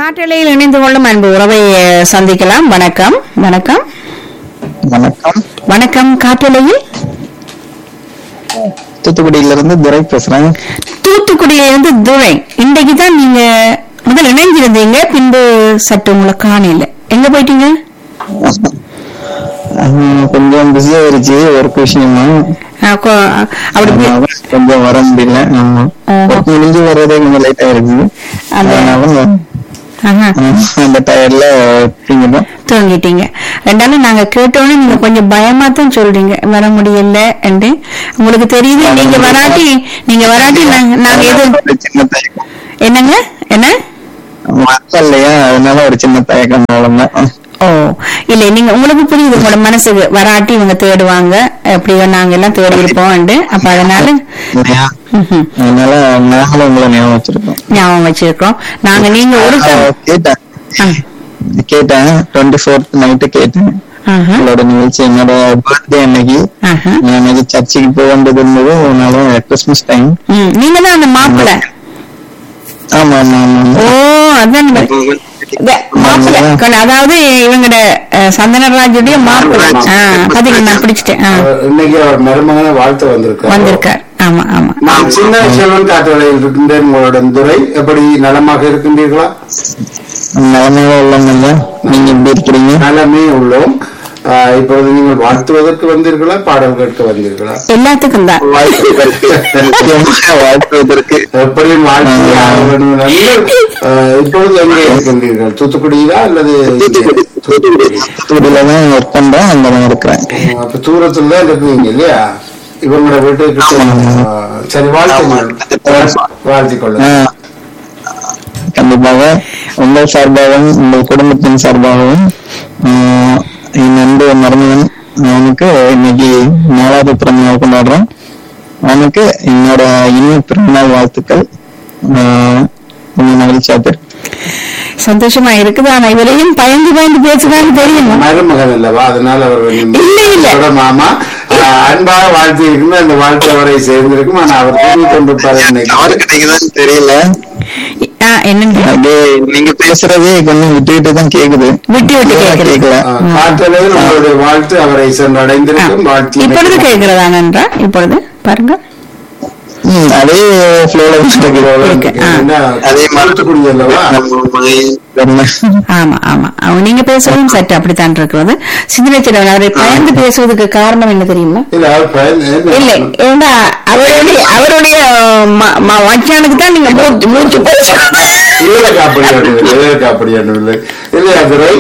காற்றலையில் இணைந்து கொள்ளும் அன்பு உறவை அஹ், சந்திக்கலாம் வணக்கம் வணக்கம் வணக்கம் வணக்கம் காற்றலையில் தூத்துக்குடியில இருந்து துரை பேசுறேன் தூத்துக்குடியிலிருந்து துரை இன்றைக்கு தான் நீங்க முதல் இணைஞ்சிருந்தீங்க பின்பு சற்று உங்களை காணல எங்க போயிட்டீங்க அஹ் கொஞ்சம் பிஸியா இருந்துச்சு ஒர்க் விஷயமா அஹ், கொ- அப்படி பி- அதனால கொஞ்சம் வர முடியல ஆமா ஆஹா. ஒர்க் முடிஞ்சு வர்றதே கொஞ்சம் லேட் ஆயிருச்சு அந்த- அதனால ஆஹா, அஹ் அந்த டயர்ல தூங்கிட்டோம் தூங்கிட்டீங்க ரெண்டாலும் நாங்க கேட்டோன்னே நீங்க கொஞ்சம் பயமா தான் சொல்றீங்க வர முடியல என்று உங்களுக்கு தெரியுது நீங்க வராட்டி நீங்க வராட்டி நாங்க நாங்க எது ஒரு சின்ன தயக்கம் என்னங்க என்ன வரல இல்லையா அதனால ஒரு சின்ன தயக்கம் அவ்வளவுதான் ஓ இல்ல நீங்க உங்களுக்கு புரியுது உங்களோட மனசுக்கு வராட்டி இவங்க தேடுவாங்க எப்படியோ நாங்க எல்லாம் தேடி இருப்போம் அப்ப அதனால இல்லையா ம்ஹும். அதனால நாங்களும் உங்களை ஞாபகம் வச்சிருக்கோம் ஞாபகம் வச்சிருக்கோம் நாங்க நீங்க ஒரு க- அஹ் கேட்டேன் ஆ, கேட்டேன் டுவெண்ட்டி ஃபோர்த் நைட்டு கேட்டேன் ஆஹா, உங்களோட நிகழ்ச்சி என்னோட பர்த்டே அன்னைக்கு ஆஹா. நான் அன்னைக்கு சர்ச்சுக்கு போக வேண்டியது இருந்தது அதனால கிறிஸ்மஸ் டைம் ம், நீங்க தான் அந்த மாப்பிள்ளை ஆமா ஆமா ஆமா ஓ அதான் இந்த- இந்த மாப்பிள்ளை கொண்டு- அதாவது இவங்கட அஹ், சந்தனராஜுடைய மாப்பிள்ளை ஆ, பாத்தீங்களா நான் பிடிச்சிட்டேன் ஆ, அவர் இன்னைக்கு அவர் மருமகனை வாழ்த்து வந்திருக்கார் வந்திருக்கார் ஆமா ஆமா நான் சின்ன செல்வன் காட்டுவதையில் இருக்கின்றேன் உங்களுடன் துரை எப்படி நலமாக இருக்கின்றீர்களா நிலைமையில உள்ளவங்க நீங்க எப்படி இருக்கிறீங்க நலமே உள்ளோம் ஆஹ் இப்பொழுது நீங்கள் வாழ்த்துவதற்கு வந்தீர்களா பாடல் கேட்க வந்தீர்களா எல்லாத்துக்கும் தான் வாழ்த்துவதற்கு வாழ்த்துவதற்கு எப்படியும் வாழ்த்து ஆக வேண்டும் என்று, ஆஹ் இப்பொழுது எங்கே இருக்கின்றீர்கள் தூத்துக்குடியிலா அல்லது தூத்துக்குடி தூத்துக்குடி தூத்துக்குடியில தான் ஒர்க் பண்றேன் அங்க தான் இருக்கிறேன் ஆஹ் அப்ப தூரத்துல தான் இருக்கீங்க இல்லையா இவங்களோட வீட்டுக்கு ஆஹ் சரி வாழ்த்துங்கள் வாழ்த்திக் கொள்ளுங்கள் ஆஹ் கண்டிப்பாக உங்கள் சார்பாகவும் உங்கள் குடும்பத்தின் சார்பாகவும் ஆஹ் என் அன்பு மருமகன் அவனுக்கு இன்னைக்கு நாலாவது பிறந்தநாள் கொண்டாடுறோம் அவனுக்கு என்னோட இனிய பிறந்தநாள் வாழ்த்துக்கள் ஆஹ் கொஞ்சம் மகிழ்ச்சியா இருக்கு சந்தோஷமா இருக்குது ஆனா இவரையும் பயந்து பயந்து பேசுதான்னு தெரியுமா மருமகன் அல்லவா அதனால அவர் இல்ல, இல்ல. அவரோட மாமா ஆஹ் அன்பாக வாழ்த்தி இருக்குமே அந்த வாழ்த்து அவரை சேர்ந்திருக்கும் ஆனா அவர் தூங்கி கொண்டிருப்பார் நினைக்கிறேன் அவருக்கு நீங்க தான் தெரியல ஆ, என்னன்னு அப்படியே நீங்க பேசுறதே கொஞ்சம் விட்டு விட்டு தான் கேக்குது விட்டு விட்டு கேக்குது கேட்கல ஆஹ் காற்றலையில் உங்களுடைய வாழ்த்து அவரை சென்றடைந்திருக்கும் வாழ்த்தி இப்பொழுது கேட்கிறதா நன்றா இப்பொழுது பாருங்க ம், அதே ஃப்ளோல இருக்கு. ஆ. அதே மாதிரி தூத்துக்குடி அல்லவா நம்ம ஆமா ஆமா அவங்க நீங்க பேசுறதும் சற்று அப்படித்தான் இருக்கிறது சிந்தனைச்சிடவன் அவரை பயந்து பேசுவதற்கு காரணம் என்ன தெரியுமா இல்ல அவர் பயந்து- இல்ல ஏண்டா அவருடைய அவருடைய ம- ம- மச்சானுக்கு தான் நீங்க மூச்சு மூச்சு பேச இவருக்கு அப்படி ஒன்றும் இல்லை இவருக்கு அப்படி ஒன்றும் இல்லை இல்லையா துரை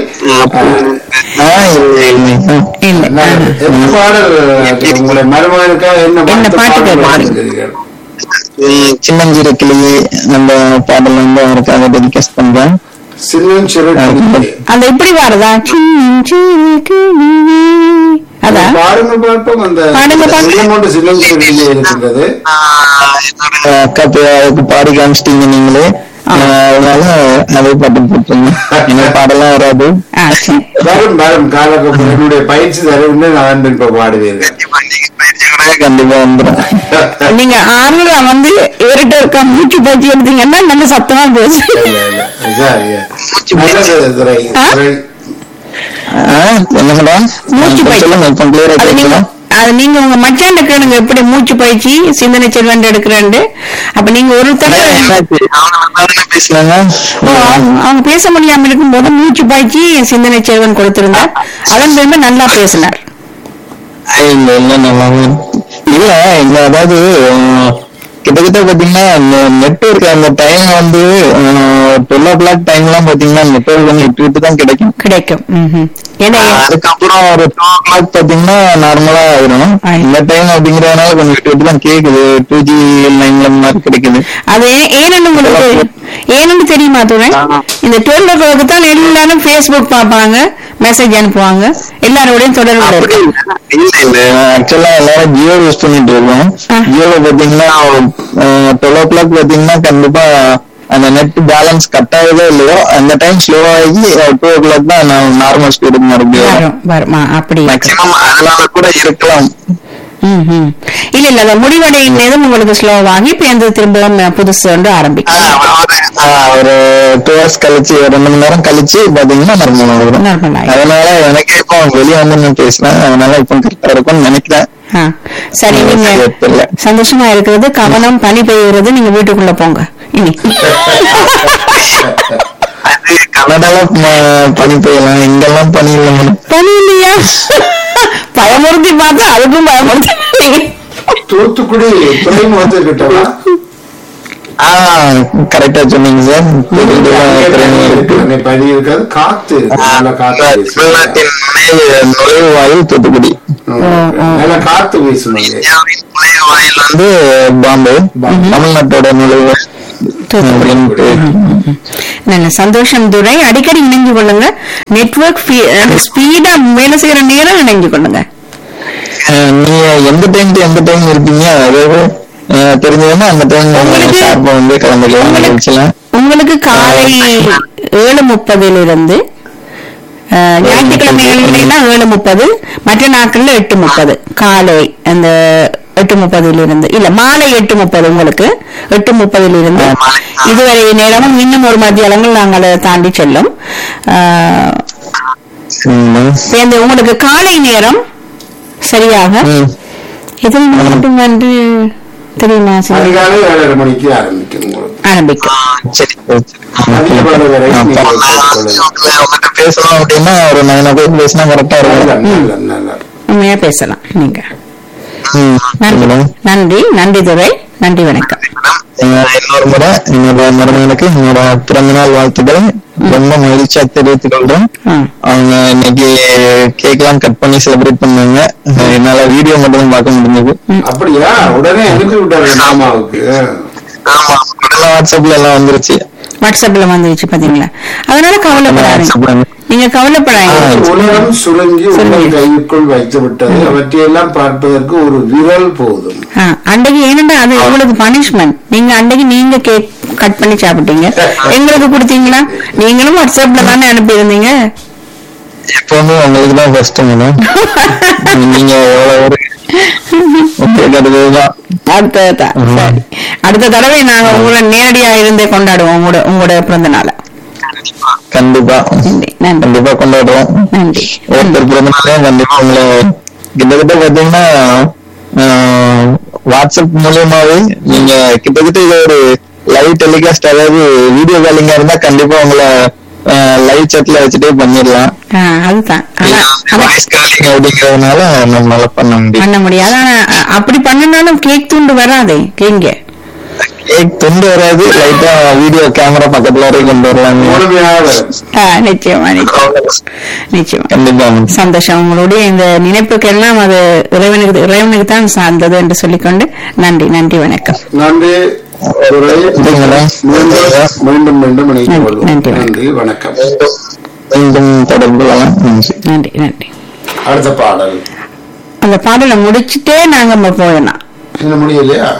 ஆ, இல்லை, இல்லை. இல்ல நான் என்ன பாடல் உங்களை மருமகனுக்காக என்ன என்ன வாழ்த்து பாட்டு பாடல் கேட்கறீங்க? வாழ்த்துகிறீர்கள்? ம், சின்னஞ்சிறு கிளியே நம்ம பாடல் வந்து அவருக்காக டெடிகேட் பண்றேன் சின்னம் சிறு கிளியே. அந்த இப்படி வருதா சின்ன சிறு கிளியே. அதான் பாருங்க பார்ப்போம் அந்த பாடுங்க பார்ப்போம். சின்னம் ஒன்று சின்னம் சிறு கிளியே இருக்கின்றது என்னோட அக்கா பே- அதுக்கு பாடி காமிச்சிட்டீங்க நீங்களே ஆ, அதனால அதே பாட்டு போட்டுருங்க எனக்கு பாடலாம் வராது ஆ சரி வரும் வரும் காலக்கப்புறம் என்னுடைய பயிற்சி தருவின்னு நான் இப்ப பாடுவீர்கள் கண்டிப்பா வந்துடும் நீங்க ஆறுல வந்து இவர்கிட்ட இருக்க மூச்சு பயிற்சி எடுத்தீங்கன்னா நல்ல சத்தமா பேசு இல்ல, இல்ல. சரியா. நல்லது, துரை. ஆ? துரை. என்ன மேடம் மூச்சு பயிற்சி. சொல்லுங்க இப்போ கிளியரா அது நீங்க கேட்கலாம் அது நீங்க உங்க மச்சான் கேளுங்க எப்படி மூச்சு பயிற்சி சிந்தனை செல்வன் எடுக்கிறேன் அப்ப நீங்க ஒரு தடவை பேசுனாங்க ஓ, அவங்க- அவங்க பேச முடியாம இருக்கும்போது மூச்சு பயிற்சி சிந்தனை செல்வன் கொடுத்திருந்தார் அதன் பிறகு நல்லா பேசினார் இல்ல இல்ல நல்லாவே இல்ல இங்க அதாவது அஹ், கிட்டத்தட்ட பாத்தீங்கன்னா நெட்ஒர்க் அந்த டைம் வந்து டுவெல் ஓ கிளாக் டைம் எல்லாம் பாத்தீங்கன்னா நெட்ஒர்க் வந்து விட்டு விட்டு தான் கிடைக்கும் கிடைக்கும் ம்ஹும். ஏன்னா அதுக்கப்புறம் ஒரு டூ ஓ கிளாக் பாத்தீங்கன்னா நார்மலா ஆயிரும் ஆயிரும். இந்த டைம் அப்படிங்கறதுனால கொஞ்சம் விட்டு விட்டு தான் கேக்குது டூ ஜி லைன்ல மாதிரி கிடைக்குது அது ஏன்னு உங்களுக்கு ஏன்னு தெரியுமா துணை ஆமா. இந்த டுவெல் ஓ கிளாக்கு தான் எல்லாரும் ஃபேஸ்புக் பார்ப்பாங்க மெசேஜ் அனுப்புவாங்க எல்லாரோடையும் தொடர்பு அப்படி இருக்கு இல்ல இல்ல ஆக்சுவலா எல்லாரும் ஜியோ யூஸ் பண்ணிட்டு இருக்கோம் ஆ. ஜியோல பாத்தீங்கன்னா டுவெல் ஓ கிளாக் பாத்தீங்கன்னா கண்டிப்பா அந்த நெட் பேலன்ஸ் கட் ஆகுதோ இல்லையோ அந்த டைம் ஸ்லோ ஆகி டூ ஓ கிளாக் தான் நார்மல் ஸ்பீடுக்கு மறுபடியும் வரும் வருமா அப்படி இருக்கு. மேக்சிமம் அதனால கூட இருக்கலாம் ம், ம். இல்ல இல்ல அந்த முடிவடையும் நேரம் உங்களுக்கு ஸ்லோவாகி இப்ப எந்த திரும்ப புதுசு வந்து ஆ, ஆரம்பிக்கும் ஒரு- ஆ, ஒரு டுவெல் ஹவர்ஸ் கழிச்சு ஒரு ரெண்டு மணி நேரம் கழிச்சு பாத்தீங்கன்னா நார்மல் ஆகும் Normal ஆயிடும். அதனால எனக்கே இப்போ வெளியே வந்து நான் பேசினேன் அதனால இப்போ கரெக்டா இருக்கும்னு நினைக்கிறேன் ஆ. சரி நீங்க சரி, தெரியல. சந்தோஷமா இருக்கிறது கவனம் பனி பெய்யுறது நீங்க வீட்டுக்குள்ள போங்க இனி அது கனடால ம- பனி பெய்யலாம் இங்கெல்லாம் பனி இல்லை மேடம் பனி இல்லையா பயமுறுத்தி பார்த்தா அதுக்கும் பயமுறுத்தி தூத்துக்குடி துறைமுகத்தை கிட்டவா ஆஹ் கரெக்டா சொன்னீங்க சார் அங்கே பனி இருக்காது காத்து இருக்கு. நல்ல காத்து வீசும் தமிழ்நாட்டின் நுழைவு நுழைவு வாயில் தூத்துக்குடி ம். நல்ல காத்து வீசும் அங்கே இந்தியாவின் நுழைவு வாயில் வந்து பாம்பே தமிழ்நாட்டோட நுழைவு அப்படின்ட்டு நல்ல சந்தோஷம் துரை அடிக்கடி இணைஞ்சு கொள்ளுங்க நெட்வொர்க் ஸ்பீடா வேலை செய்யற நேரம் இணைஞ்சு கொள்ளுங்க அஹ் நீங்க எந்த டைம் எந்த டைம் இருப்பீங்க அதாவது அஹ் தெரிஞ்சதுன்னா அந்த டைம் உங்களுக்கு- ஷார்ப்பா வந்து கலந்துக்கலாம் உங்களுக்கு- நிகழ்ச்சிலாம் உங்களுக்கு காலை ஏழு முப்பதுல இருந்து அஹ், ஞாயிற்றுக்கிழமைகள்லாம் ஏழு முப்பது மற்ற நாட்கள்ல எட்டு முப்பது காலை அந்த எட்டு முப்பதுல இருந்து இல்ல மாலை எட்டு முப்பது உங்களுக்கு எட்டு முப்பதுல இருந்து இதுவரை நேரமும் இன்னும் ஒரு மத்தியாலங்கள் நாங்கள் அதை தாண்டி செல்லும் அஹ், சரிங்களா? இப்ப இந்த உங்களுக்கு காலை நேரம் சரியாக ம். இது மட்டும் வந்து தெரியுமா சார் அதிகாலை ஏழரை மணிக்கு ஆரம்பிக்கும் உங்களுக்கு ஆரம்பிக்கும் ஆ, சரி சரி, சரி. அதிகமான வரை ஆ, நீங்கள் அப்போ நான் பேசிக் கொள்ளலாம். உங்கள்கிட்ட பேசலாம் அப்படின்னா ஒரு நைன் ஓ கிளாக் பேசினா கரெக்டா நல்ல, இருக்கும் நல்ல, நல்ல. உண்மையா பேசலாம் நீங்க ம், நன்றி சரிங்களா? நன்றி நன்றி துரை நன்றி வணக்கம் அஹ் இன்னொரு முறை என்னோட மருமகனுக்கு என்னோட பிறந்தநாள் வாழ்த்துக்களை ரொம்ப மகிழ்ச்சியா தெரிவித்துக் கொள்றேன் ம். அவங்க இன்னைக்கு கேக் எல்லாம் கட் பண்ணி செலிப்ரேட் பண்ணாங்க அஹ் என்னால வீடியோ மட்டும் பார்க்க முடிஞ்சது அப்படியா உடனே அனுப்பி விட்டாரு மாமாவுக்கு ஆமா உடனே வாட்ஸ்அப்ல எல்லாம் வந்துருச்சு வாட்ஸ்அப்ல வந்துருச்சு பாத்தீங்களா அதனால கவலைப்படாதீங்க வாட்ஸ்அப்ல நீங்க கவலைப்படாதீங்க உலகம் சுருங்கி உங்கள் கைக்குள் வைத்து விட்டது அவற்றையெல்லாம் பார்ப்பதற்கு ஒரு விரல் போதும் ஆ, அன்றைக்கு ஏனண்டா அது உங்களுக்கு பனிஷ்மெண்ட் நீங்க அன்றைக்கு நீங்க கேக் கட் பண்ணி சாப்பிட்டீங்க எங்களுக்கு கொடுத்தீங்களா நீங்களும் வாட்ஸ்அப்ல தானே அனுப்பி இருந்தீங்க எப்பவுமே உங்களுக்கு தான் ஃபர்ஸ்ட் மேடம் நீங்க எவ்வளவு ஒரு கேட்கறதுதான் அடுத்ததான் சரி அடுத்த தடவை நாங்க உங்களை நேரடியா இருந்தே கொண்டாடுவோம் உங்களோட உங்களோட பிறந்த நாளை கண்டிப்பா நன்றி நன்றி கண்டிப்பா கொண்டாடுவோம் நன்றி ஒருத்தர் பிறந்தநாளையும் கண்டிப்பா உங்களை கிட்டத்தட்ட பாத்தீங்கன்னா ஆஹ், வாட்ஸ்அப் மூலியமாவே நீங்க கிட்டத்தட்ட இது ஒரு லைவ் டெலிகாஸ்ட் அதாவது வீடியோ காலிங்கா இருந்தா கண்டிப்பா உங்களை லைவ் chatல வச்சுட்டே பண்ணிடலாம் ஆ, அதுதான் ஆனா ஆனா வாய்ஸ் காலிங் அப்படிங்கறதுனால நம்மளால பண்ண முடியும் பண்ண முடியாது ஆனா அ- அப்படி பண்ணினாலும் கேக் துண்டு வராதே கேங்க கேக் துண்டு வராது லைட்டா வீடியோ கேமரா பக்கத்துல வரைக்கும் கொண்டு வரலாம் முழுமையாக வரும் ஆ, நிச்சயமா நிச்சயமா நிச்சயமா கண்டிப்பா சந்தோஷம் உங்களுடைய இந்த நினைப்புக்கெல்லாம் அது இறைவனுக்கு இறைவனுக்கு தான் சார்ந்தது என்று சொல்லிக்கொண்டு நன்றி நன்றி வணக்கம் நன்றி துரை. நன்றி மேடம். மீண்டும் மீண்டும் மீண்டும் இணைத்துக் நன்றி, கொள்வோம் நன்றி. நன்றி வணக்கம் மீண்டும் தொடர்பு கொள்ளலாம் நன்றி நன்றி நன்றி அடுத்த பாடல் அந்த பாடலை முடிச்சுட்டே நாங்க நம்ம போயிடலாம் இன்னும் முடியலையா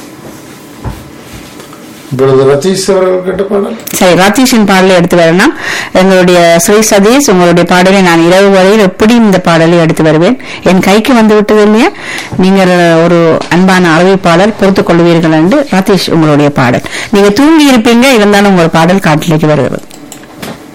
இப்பொழுது ரத்தீஷ் அவர்கள் கேட்ட பாடல் சரி ராத்தீஷின் பாடலை எடுத்து வரலாம் எங்களுடைய ஸ்ரீ சதீஷ் உங்களுடைய பாடலை நான் இரவு வரையில் எப்படி இந்த பாடலை எடுத்து வருவேன் என் கைக்கு வந்து விட்டது இல்லையா நீங்கள் ஒரு அன்பான அறிவிப்பாளர் பொறுத்துக் கொள்வீர்கள் என்று ராதீஷ் உங்களுடைய பாடல் நீங்க தூங்கி இருப்பீங்க இருந்தாலும் உங்கள் பாடல் காட்டிലേക്ക് வருகிறது